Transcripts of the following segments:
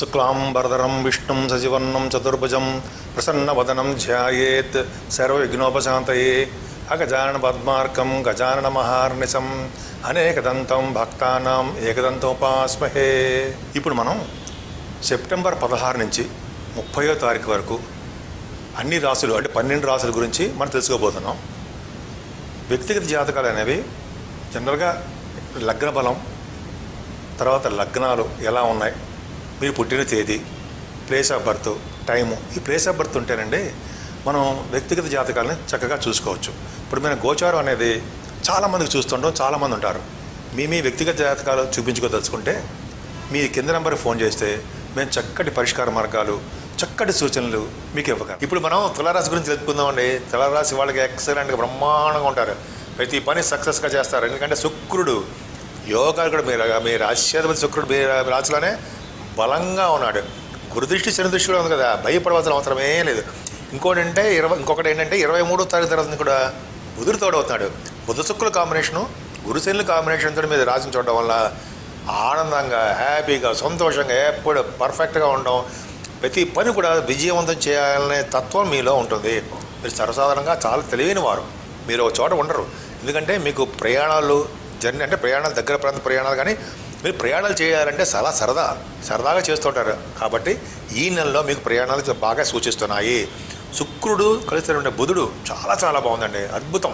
శుక్లాంబరధరం విష్ణుం సజివర్ణం చతుర్భుజం ప్రసన్నవదనం ధ్యాయేత్ సర్వవిఘ్నోపశాంతయే అగజానన పద్మార్కం గజానన మహార్నిశం అనేకదంతం భక్తానాం ఏకదంతోపాస్మహే ఇప్పుడు మనం సెప్టెంబర్ పదహారు నుంచి ముప్పయో తారీఖు వరకు అన్ని రాసులు అంటే పన్నెండు రాసుల గురించి మనం తెలుసుకోబోతున్నాం వ్యక్తిగత జాతకాలు అనేవి జనరల్గా లగ్న బలం తర్వాత లగ్నాలు ఎలా ఉన్నాయి మీరు పుట్టిన తేదీ ప్లేస్ ఆఫ్ బర్త్ టైము ఈ ప్లేస్ ఆఫ్ బర్త్ ఉంటేనండి మనం వ్యక్తిగత జాతకాలని చక్కగా చూసుకోవచ్చు ఇప్పుడు మేము గోచారం అనేది చాలామందికి చూస్తుంటాం చాలామంది ఉంటారు మీ మీ వ్యక్తిగత జాతకాలు చూపించుకోదలుచుకుంటే మీ కింద నెంబర్ ఫోన్ చేస్తే మేము చక్కటి పరిష్కార మార్గాలు చక్కటి సూచనలు మీకు ఇవ్వగలం ఇప్పుడు మనం తులారాశి గురించి తెలుపుకుందామండి తులారాశి వాళ్ళకి ఎక్సలెంట్గా బ్రహ్మాండంగా ఉంటారు ప్రతి పని సక్సెస్గా చేస్తారు ఎందుకంటే శుక్రుడు యోగాలు కూడా మీరు మీ రాశ్యాధిపతి శుక్రుడు మీ రాశిలోనే బలంగా ఉన్నాడు గురుదృష్టి శని దృష్టి కూడా ఉంది కదా భయపడవలసిన అవసరమే లేదు ఇంకోటి అంటే ఇరవై ఇంకొకటి ఏంటంటే ఇరవై మూడో తారీఖు తర్వాత కూడా బుధుడు తోడవుతాడు బుధ శుక్రుల కాంబినేషను గురుశనుల కాంబినేషన్తో మీద రాసిన చూడడం వల్ల ఆనందంగా హ్యాపీగా సంతోషంగా ఎప్పుడు పర్ఫెక్ట్గా ఉండడం ప్రతి పని కూడా విజయవంతం చేయాలనే తత్వం మీలో ఉంటుంది మీరు సర్వసాధారణంగా చాలా తెలివైన వారు మీరు ఒక చోట ఉండరు ఎందుకంటే మీకు ప్రయాణాలు జర్నీ అంటే ప్రయాణాలు దగ్గర ప్రాంత ప్రయాణాలు కానీ మీరు ప్రయాణాలు చేయాలంటే చాలా సరదా సరదాగా చేస్తుంటారు కాబట్టి ఈ నెలలో మీకు ప్రయాణాలు బాగా సూచిస్తున్నాయి శుక్రుడు కలిసి ఉండే బుధుడు చాలా చాలా బాగుందండి అద్భుతం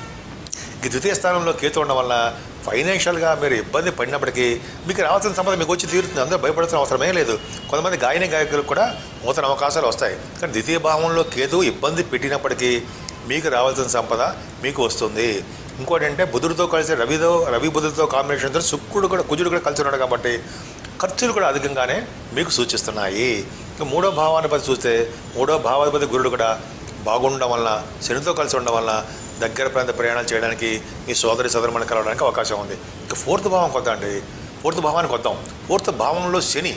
ఈ ద్వితీయ స్థానంలో కేతు ఉండడం వల్ల ఫైనాన్షియల్గా మీరు ఇబ్బంది పడినప్పటికీ మీకు రావాల్సిన సంపద మీకు వచ్చి తీరుతుంది అందరూ భయపడాల్సిన అవసరమే లేదు కొంతమంది గాయని గాయకులకు కూడా నూతన అవకాశాలు వస్తాయి కానీ ద్వితీయ భావంలో కేతు ఇబ్బంది పెట్టినప్పటికీ మీకు రావాల్సిన సంపద మీకు వస్తుంది ఇంకోటి అంటే బుధుడితో కలిసి రవితో రవి బుధుడితో కాంబినేషన్తో శుక్రుడు కూడా కుజుడు కూడా కలిసి ఉన్నాడు కాబట్టి ఖర్చులు కూడా అధికంగానే మీకు సూచిస్తున్నాయి ఇక మూడో భావాధిపతి చూస్తే మూడో భావాధిపతి గురుడు కూడా బాగుండడం వల్ల శనితో కలిసి ఉండడం వల్ల దగ్గర ప్రాంత ప్రయాణాలు చేయడానికి మీ సోదరి సోదరుమని కలవడానికి అవకాశం ఉంది ఇక ఫోర్త్ భావం కొద్దాం అండి ఫోర్త్ భావానికి వద్దాం ఫోర్త్ భావంలో శని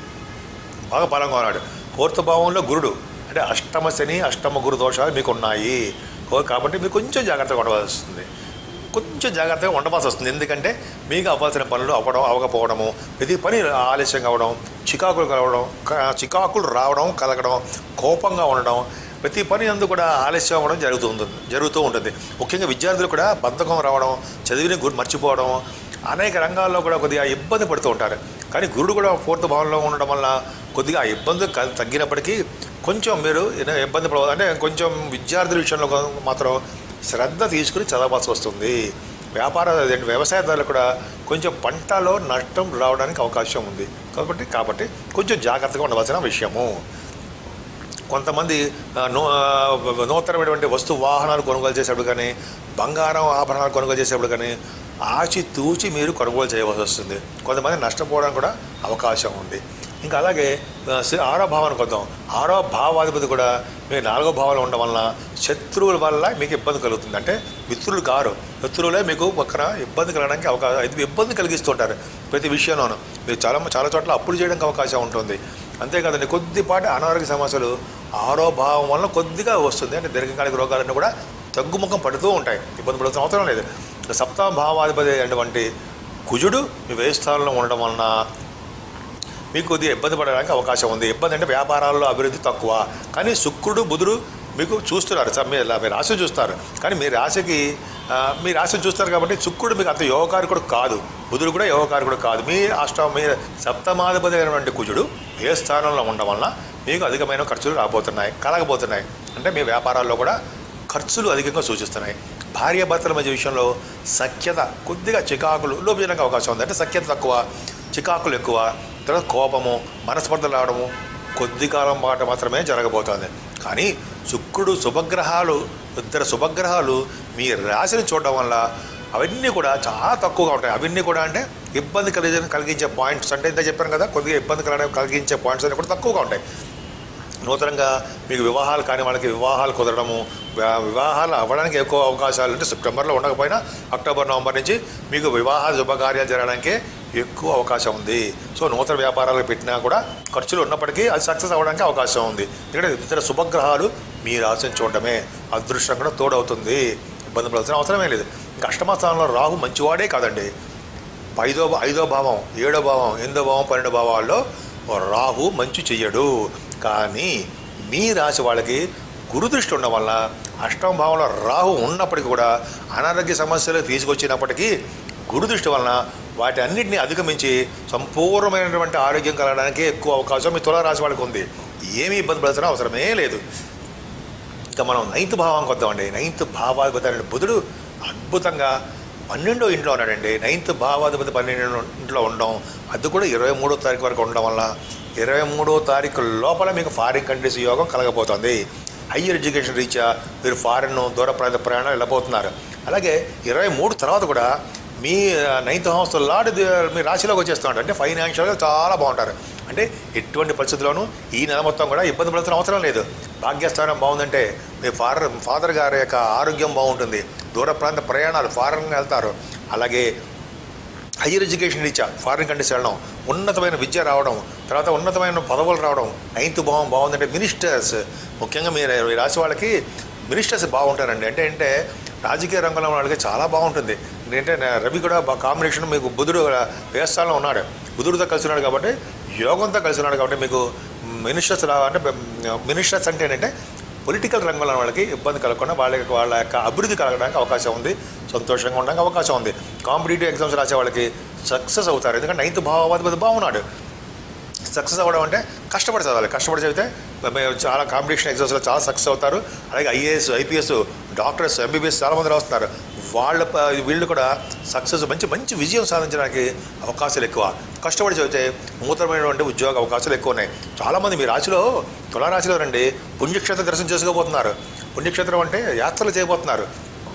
బాగా బలంగా ఉన్నాడు ఫోర్త్ భావంలో గురుడు అంటే అష్టమ శని అష్టమ గురు దోషాలు మీకు ఉన్నాయి కో- కాబట్టి మీరు కొంచెం జాగ్రత్తగా ఉండవలసి వస్తుంది కొంచెం జాగ్రత్తగా ఉండవలసి వస్తుంది ఎందుకంటే మీకు అవ్వాల్సిన పనులు అవ్వడం అవ్వకపోవడము ప్రతి పని ఆలస్యంగా అవ్వడం చికాకులు కలవడం క- చికాకులు రావడం కలగడం కోపంగా ఉండడం ప్రతి పని అందు కూడా ఆలస్యం అవ్వడం జరుగుతూ ఉంటుంది జరుగుతూ ఉంటుంది ముఖ్యంగా విద్యార్థులు కూడా బద్ధకం రావడం చదివిని గురి మర్చిపోవడం అనేక రంగాల్లో కూడా కొద్దిగా ఇబ్బంది పడుతూ ఉంటారు కానీ గురుడు కూడా ఫోర్త్ భావంలో ఉండడం వల్ల కొద్దిగా ఆ ఇబ్బంది క- తగ్గినప్పటికీ కొంచెం మీరు ఏదో ఇబ్బంది పడవద్దు అంటే కొంచెం విద్యార్థుల విషయంలో కొ- మాత్రం శ్రద్ధ తీసుకుని చదవాల్సి వస్తుంది వ్యాపార అదేంటి వ్యవసాయదారులు కూడా కొంచెం పంటలో నష్టం రావడానికి అవకాశం ఉంది కాబట్టి కాబట్టి కొంచెం జాగ్రత్తగా ఉండవలసిన విషయము కొంతమంది ఆ, నూ ఆ, నూతనమైనటువంటి వస్తు వాహనాలు కొనుగోలు చేసేప్పుడు కానీ బంగారం ఆభరణాలు కొనుగోలు చేసేప్పుడు కానీ ఆచి తూచి మీరు కొనుగోలు చేయవలసి వస్తుంది కొంతమంది నష్టపోవడానికి కూడా అవకాశం ఉంది ఇంకా అలాగే ఆ, సి- ఆరో భావానికి వద్దాం ఆరో భావాధిపతి కూడా మీకు నాలుగో భావంలో ఉండడం వలన శత్రువుల వల్ల మీకు ఇబ్బంది కలుగుతుంది అంటే మిత్రులు కారు శత్రువులే మీకు పక్కన ఇబ్బంది కలగడానికి అవకాశం ఇది ఇబ్బంది కలిగిస్తుంటారు ప్రతి విషయంలోనూ మీరు చాలా చాలా చోట్ల అప్పులు చేయడానికి అవకాశం ఉంటుంది అంతేకాదండి కొద్దిపాటి అనారోగ్య సమస్యలు ఆరో భావం వల్ల కొద్దిగా వస్తుంది అంటే దీర్ఘకాలిక రోగాలన్నీ కూడా తగ్గుముఖం పడుతూ ఉంటాయి ఇబ్బంది పడుతున్న అవసరం లేదు సప్తమ భావాధిపతి అయినటువంటి కుజుడు మీ వ్యయ స్థానంలో ఉండడం వలన మీకు కొద్దిగా ఇబ్బంది పడడానికి అవకాశం ఉంది ఇబ్బంది అంటే వ్యాపారాల్లో అభివృద్ధి తక్కువ కానీ శుక్రుడు బుధుడు మీకు చూస్తున్నారు సార్ మీరు ఇలా మీ రాశి చూస్తారు కానీ మీ రాశికి ఆ, మీ రాశిని చూస్తారు కాబట్టి శుక్రుడు మీకు అంత యోగకారకుడు కాదు బుధుడు కూడా యోగకారకుడు కాదు మీ అష్టమ మీ సప్తమాధిపతి అయినటువంటి కుజుడు ఏ స్థానంలో ఉండడం వలన మీకు అధికమైన ఖర్చులు రాబోతున్నాయి కలగబోతున్నాయి అంటే మీ వ్యాపారాల్లో కూడా ఖర్చులు అధికంగా సూచిస్తున్నాయి భార్యాభర్తల మధ్య విషయంలో సఖ్యత కొద్దిగా చికాకులు లోపించడానికి అవకాశం ఉంది అంటే సఖ్యత తక్కువ చికాకులు ఎక్కువ తర్వాత కోపము మనస్పర్ధలు రావడము కొద్ది కాలం పాటు మాత్రమే జరగబోతోంది కానీ శుక్రుడు శుభగ్రహాలు ఇద్దరు శుభగ్రహాలు మీ రాశిని చూడడం వల్ల అవన్నీ కూడా చాలా తక్కువగా ఉంటాయి అవన్నీ కూడా అంటే ఇబ్బంది కలిగి కలిగించే పాయింట్స్ అంటే ఇంత చెప్పాను కదా కొద్దిగా ఇబ్బంది కలగ కలిగించే పాయింట్స్ అన్నీ కూడా తక్కువగా ఉంటాయి నూతనంగా మీకు వివాహాలు కాని వాళ్ళకి వివాహాలు కుదరడము వివా- వివాహాలు అవ్వడానికి ఎక్కువ అవకాశాలు అంటే సెప్టెంబర్లో ఉండకపోయినా అక్టోబర్ నవంబర్ నుంచి మీకు వివాహ శుభకార్యాలు జరగడానికి ఎక్కువ అవకాశం ఉంది సో నూతన వ్యాపారాలు పెట్టినా కూడా ఖర్చులు ఉన్నప్పటికీ అది సక్సెస్ అవ్వడానికి అవకాశం ఉంది ఇక్కడ ఇతర శుభగ్రహాలు మీ రాశిని చూడడమే అదృష్టం కూడా తోడవుతుంది ఇబ్బంది పడాల్సిన అవసరమే లేదు ఇంకా అష్టమ స్థానంలో రాహు మంచివాడే కాదండి ఐదో ఐదో భావం ఏడో భావం ఎనిమిదో భావం పన్నెండో భావాల్లో రాహు మంచి చెయ్యడు కానీ మీ రాశి వాళ్ళకి గురుదృష్టి ఉండడం వల్ల అష్టమ భావంలో రాహు ఉన్నప్పటికీ కూడా అనారోగ్య సమస్యలు తీసుకొచ్చినప్పటికీ గురుదృష్టి వలన వాటి అన్నింటినీ అధిగమించి సంపూర్ణమైనటువంటి ఆరోగ్యం కలగడానికి ఎక్కువ అవకాశం మీ తులారాశి వాళ్ళకి ఉంది ఏమీ ఇబ్బంది పడాల్సిన అవసరమే లేదు ఇంకా మనం నైన్త్ భావానికి వద్దామండి నైన్త్ భావాధిపతి బుధుడు అద్భుతంగా పన్నెండో ఇంట్లో ఉన్నాడండి నైన్త్ భావాధిపతి పన్నెండో ఇంట్లో ఉండడం అది కూడా ఇరవై మూడో తారీఖు వరకు ఉండడం వల్ల ఇరవై మూడో తారీఖు లోపల మీకు ఫారిన్ కంట్రీస్ యోగం కలగబోతోంది హయ్యర్ ఎడ్యుకేషన్ రీత్యా మీరు ఫారిన్ దూర ప్రాంత ప్రయాణాలు వెళ్ళబోతున్నారు అలాగే ఇరవై మూడు తర్వాత కూడా మీ నైన్త్ హౌస్ లాడ్ మీ రాశిలోకి వచ్చేస్తున్నాడు అంటే ఫైనాన్షియల్గా చాలా బాగుంటారు అంటే ఎటువంటి పరిస్థితుల్లోనూ ఈ నెల మొత్తం కూడా ఇబ్బంది పడాల్సిన అవసరం లేదు భాగ్యస్థానం బాగుందంటే మీ ఫాదర్ ఫాదర్ గారి యొక్క ఆరోగ్యం బాగుంటుంది దూర ప్రాంత ప్రయాణాలు ఫారెన్ వెళ్తారు అలాగే హయ్యర్ ఎడ్యుకేషన్ రీత్యా ఫారిన్ కంట్రీస్ వెళ్ళడం ఉన్నతమైన విద్య రావడం తర్వాత ఉన్నతమైన పదవులు రావడం నైన్త్ భావం బాగుందంటే మినిస్టర్స్ ముఖ్యంగా మీరు ఈ రాశి వాళ్ళకి మినిస్టర్స్ బాగుంటారండి అంటే అంటే రాజకీయ రంగంలో ఉన్న వాళ్ళకి చాలా బాగుంటుంది ఏంటంటే నా రవి కూడా బా- కాంబినేషన్ మీకు బుధుడు వ్యవస్థలో ఉన్నాడు బుధుడితో కలిసి ఉన్నాడు కాబట్టి యోగంతో కలిసి ఉన్నాడు కాబట్టి మీకు మినిస్టర్స్ రా అంటే మినిస్టర్స్ అంటే ఏంటంటే పొలిటికల్ రంగంలో ఉన్న వాళ్ళకి ఇబ్బంది కలగకుండా వాళ్ళ యొక్క వాళ్ళ యొక్క అభివృద్ధి కలగడానికి అవకాశం ఉంది సంతోషంగా ఉండడానికి అవకాశం ఉంది కాంపిటేటివ్ ఎగ్జామ్స్ రాసే వాళ్ళకి సక్సెస్ అవుతారు ఎందుకంటే నైన్త్ భావాధిపతి బాగున్నాడు సక్సెస్ అవ్వడం అంటే కష్టపడి చదవాలి కష్టపడి చదివితే మేము చాలా కాంపిటీషన్ ఎగ్జామ్స్లో చాలా సక్సెస్ అవుతారు అలాగే ఐఏఎస్ ఐపీఎస్ డాక్టర్స్ ఎంబీబీఎస్ చాలామంది రాస్తున్నారు వాళ్ళ ప- వీళ్ళు కూడా సక్సెస్ మంచి మంచి విజయం సాధించడానికి అవకాశాలు ఎక్కువ కష్టపడి చదివితే నూతనమైనటువంటి ఉద్యోగ అవకాశాలు ఎక్కువ ఉన్నాయి చాలామంది మీ రాశిలో తులారాశిలో రండి పుణ్యక్షేత్ర దర్శనం చేసుకోబోతున్నారు పుణ్యక్షేత్రం అంటే యాత్రలు చేయబోతున్నారు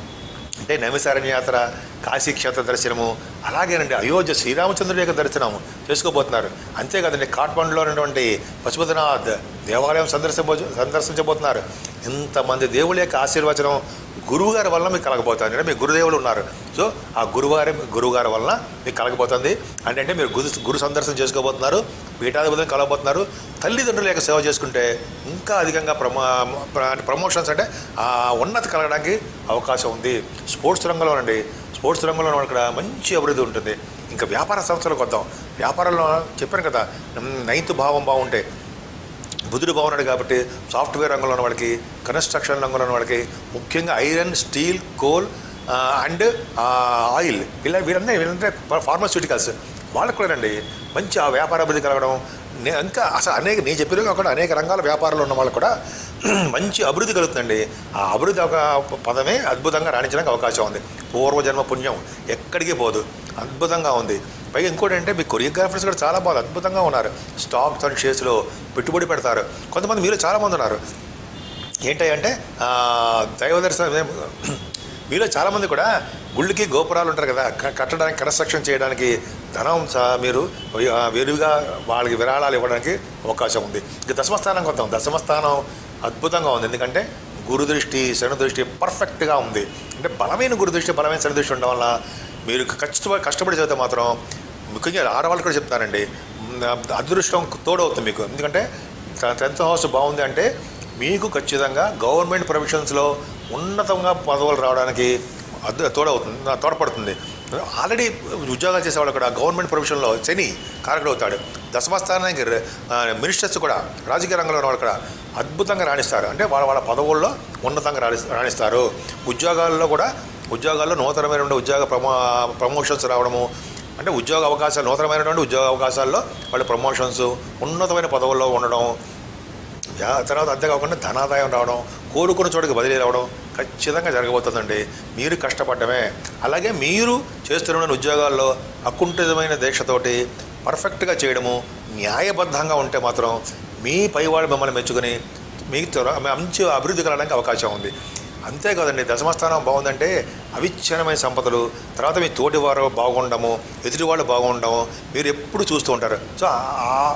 అంటే నైమిసారణ్య యాత్ర కాశీక్షేత్ర దర్శనము అలాగేనండి అయోధ్య శ్రీరామచంద్రుడి యొక్క దర్శనము చేసుకోబోతున్నారు అంతేకాదండి కాఠ్మండులో ఉన్నటువంటి పశుపతినాథ్ దేవాలయం సందర్శించబో సందర్శించబోతున్నారు ఇంతమంది దేవుళ్ళ యొక్క ఆశీర్వచనం గురువుగారి వల్ల మీకు కలగబోతుంది అంటే మీ గురుదేవులు ఉన్నారు సో ఆ గురువారి గురువుగారి వలన మీకు కలగబోతుంది అంటే అంటే మీరు గురు గురు సందర్శనం చేసుకోబోతున్నారు పీఠాధిపతిని కలగబోతున్నారు తల్లిదండ్రుల యొక్క సేవ చేసుకుంటే ఇంకా అధికంగా ప్రమో ప్ర- ప్రమోషన్స్ అంటే ఆ ఉన్నతి కలగడానికి అవకాశం ఉంది స్పోర్ట్స్ రంగంలో అండి స్పోర్ట్స్ రంగంలో ఉన్న ఇక్కడ మంచి అభివృద్ధి ఉంటుంది ఇంకా వ్యాపార సంస్థలకు వద్దాం వ్యాపారంలో చెప్పాను కదా నైన్త్ భావం బాగుంటే బుధుడు బాగున్నాడు కాబట్టి సాఫ్ట్వేర్ రంగంలో ఉన్న వాళ్ళకి కన్స్ట్రక్షన్ రంగంలో ఉన్న వాళ్ళకి ముఖ్యంగా iron steel coal and oil ఇలా వీళ్ళందరూ వీళ్ళంటే ఫార్మాస్యూటికల్స్ వాళ్ళకు కూడా అండి మంచి ఆ వ్యాపార అభివృద్ధి కలగడం నే- ఇంకా అసలు అనేక నేను చెప్పిన కాకుండా అనేక రంగాల వ్యాపారాలు ఉన్న వాళ్ళకు కూడా మంచి అభివృద్ధి కలుగుతుందండి ఆ అభివృద్ధి ఒక పదమే అద్భుతంగా రాణించడానికి అవకాశం ఉంది పూర్వజన్మ పుణ్యం ఎక్కడికి పోదు అద్భుతంగా ఉంది పైగా ఇంకోటి అంటే మీ కొరియోగ్రాఫర్స్ కూడా చాలా బాగా అద్భుతంగా ఉన్నారు స్టాక్స్ అండ్ షేర్స్లో పెట్టుబడి పెడతారు కొంతమంది మీలో చాలామంది ఉన్నారు ఏంటంటే దైవ దర్శనం మీలో చాలామంది కూడా గుళ్ళకి గోపురాలు ఉంటారు కదా క- కట్టడానికి కన్స్ట్రక్షన్ చేయడానికి ధనం చా- మీరు ఆ, విరివిగా వాళ్ళకి విరాళాలు ఇవ్వడానికి అవకాశం ఉంది ఇక దశమస్థానానికి వద్దాం దశమస్థానం అద్భుతంగా ఉంది ఎందుకంటే గురుదృష్టి శని దృష్టి పర్ఫెక్ట్గా ఉంది అంటే బలమైన గురుదృష్టి బలమైన శని దృష్టి ఉండడం వల్ల మీరు కష్టపడి కష్టపడి చదివితే మాత్రం ముఖ్యంగా ఆడవాళ్ళు కూడా చెప్తానండి మ్, అదృష్టం తోడవుతుంది మీకు ఎందుకంటే టెన్త్ హౌస్ బాగుంది అంటే మీకు ఖచ్చితంగా గవర్నమెంట్ ప్రొవిషన్స్లో ఉన్నతంగా పదవులు రావడానికి అద్దు తోడవుతుంది తోడ్పడుతుంది ఆల్రెడీ ఉద్యోగాలు చేసేవాళ్ళు కూడా గవర్నమెంట్ ప్రొవిషన్లో శని కారకుడు అవుతాడు దశమస్థానానికి ర- ఆ, మినిస్టర్స్ కూడా రాజకీయ రంగంలో ఉన్న వాళ్ళు కూడా అద్భుతంగా రాణిస్తారు అంటే వాళ్ళ వాళ్ళ పదవుల్లో ఉన్నతంగా రాణి రాణిస్తారు ఉద్యోగాల్లో కూడా ఉద్యోగాల్లో నూతనమైనటువంటి ఉద్యోగ ప్రమో ప్రమోషన్స్ రావడము అంటే ఉద్యోగ అవకాశాలు నూతనమైనటువంటి ఉద్యోగ అవకాశాల్లో వాళ్ళు ప్రమోషన్స్ ఉన్నతమైన పదవుల్లో ఉండడం యా- తర్వాత అంతేకాకుండా ధనాదాయం రావడం కోరుకున్న చోటుకి బదిలీ రావడం ఖచ్చితంగా జరగబోతుందండి మీరు కష్టపడ్డమే అలాగే మీరు చేస్తున్న ఉద్యోగాల్లో అకుంఠితమైన దీక్షతోటి పర్ఫెక్ట్గా చేయడము న్యాయబద్ధంగా ఉంటే మాత్రం మీ పైవాళ్ళు మిమ్మల్ని మెచ్చుకొని మీకు త్వర- మంచి అభివృద్ధి కలగడానికి అవకాశం ఉంది అంతేకాదండి దశమస్థానం బాగుందంటే అవిచ్ఛిన్నమైన సంపదలు తర్వాత మీ తోటి వారు బాగుండము ఎదుటి వాళ్ళు బాగుండము మీరు ఎప్పుడు చూస్తూ ఉంటారు సో ఆ-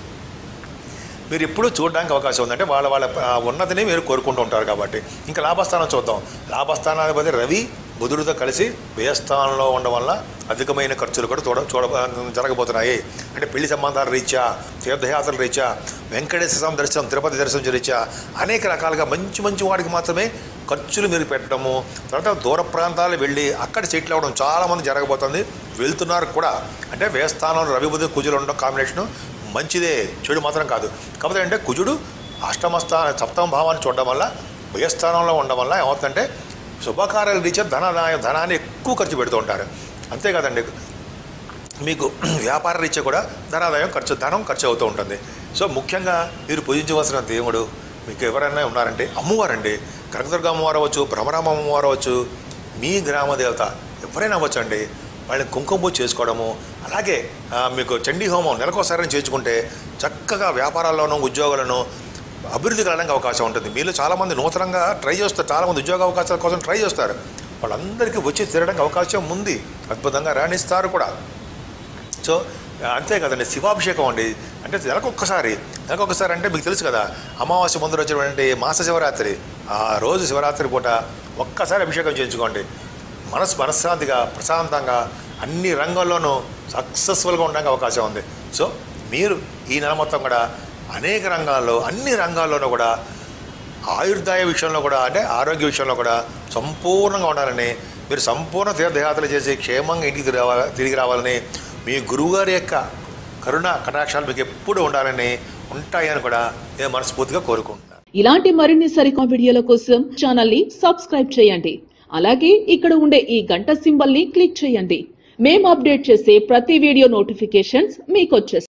మీరు ఎప్పుడూ చూడడానికి అవకాశం ఉంది అంటే వాళ్ళ వాళ్ళ ఆ, ఉన్నతిని మీరు కోరుకుంటూ ఉంటారు కాబట్టి ఇంకా లాభస్థానం చూద్దాం లాభస్థానాధిపతి రవి బుధుడితో కలిసి వ్యయస్థానంలో ఉండడం వల్ల అధికమైన ఖర్చులు కూడా చూడ చూడ జరగబోతున్నాయి అంటే పెళ్లి సంబంధాల రీత్యా తీర్థయాత్రల రీత్యా వెంకటేశ్వర స్వామి దర్శనం తిరుపతి దర్శనం రీత్యా అనేక రకాలుగా మంచి మంచి వాడికి మాత్రమే ఖర్చులు మీరు పెట్టడము తర్వాత దూర ప్రాంతాలు వెళ్ళి అక్కడ సెటిల్ అవ్వడం చాలామంది జరగబోతుంది వెళ్తున్నారు కూడా అంటే వ్యయస్థానంలో రవి బుధుడు కుజులు ఉండడం కాంబినేషను మంచిదే చెడు మాత్రం కాదు కాకపోతే అంటే కుజుడు అష్టమ స్థాన సప్తమ భావాన్ని చూడడం వల్ల భయస్థానంలో ఉండడం వల్ల ఏమవుతుందంటే శుభకార్యాల రీత్యా ధన ధనాన్ని ఎక్కువ ఖర్చు పెడుతూ ఉంటారు అంతే కదండి మీకు వ్యాపార రీత్యా కూడా ధనాదాయం ఖర్చు ధనం ఖర్చు అవుతూ ఉంటుంది సో ముఖ్యంగా మీరు పూజించవలసిన దేవుడు మీకు ఎవరైనా ఉన్నారంటే అమ్మవారండి కనకదుర్గ అమ్మవారు అవ్వచ్చు భ్రమరామ అమ్మవారు అవ్వచ్చు మీ గ్రామ దేవత ఎవరైనా అవ్వచ్చు అండి వాళ్ళని కుంకుమ పూజ చేసుకోవడము అలాగే ఆ, మీకు చండీ హోమం నెలకోసారి చేయించుకుంటే చక్కగా వ్యాపారాల్లోనూ ఉద్యోగాలను అభివృద్ధి కలడానికి అవకాశం ఉంటుంది మీలో చాలామంది నూతనంగా ట్రై చేస్తారు చాలామంది ఉద్యోగ అవకాశాల కోసం ట్రై చేస్తారు వాళ్ళందరికీ వచ్చి తీరడానికి అవకాశం ఉంది అద్భుతంగా రాణిస్తారు కూడా సో అంతే కదండి శివాభిషేకం అండి అంటే నెలకొక్కసారి నెలకొక్కసారి అంటే మీకు తెలుసు కదా అమావాస్య ముందు వచ్చినటువంటి మాస శివరాత్రి ఆ రోజు శివరాత్రి పూట ఒక్కసారి అభిషేకం చేయించుకోండి మనసు మనశ్శాంతిగా ప్రశాంతంగా అన్ని రంగాల్లోనూ సక్సెస్ఫుల్గా ఉండడానికి అవకాశం ఉంది సో మీరు ఈ నెల మొత్తం కూడా అనేక రంగాల్లో అన్ని రంగాల్లోనూ కూడా ఆయుర్దాయ విషయంలో కూడా అంటే ఆరోగ్య విషయంలో కూడా సంపూర్ణంగా ఉండాలని మీరు సంపూర్ణ తీర్థయాత్రలు చేసి క్షేమంగా ఇంటికి తిరిగి రావా- తిరిగి రావాలని మీ గురువుగారి యొక్క కరుణ కటాక్షాలు మీకు ఎప్పుడు ఉండాలని ఉంటాయని కూడా నేను మనస్ఫూర్తిగా కోరుకుంటున్నాను ఇలాంటి మరిన్ని సరికొత్త వీడియోల కోసం ఛానల్ ని సబ్స్క్రైబ్ చేయండి అలాగే ఇక్కడ ఉండే ఈ గంట సింబల్ ని క్లిక్ చేయండి మేము అప్డేట్ చేసే ప్రతి వీడియో నోటిఫికేషన్స్ మీకు వచ్చేస్తాయి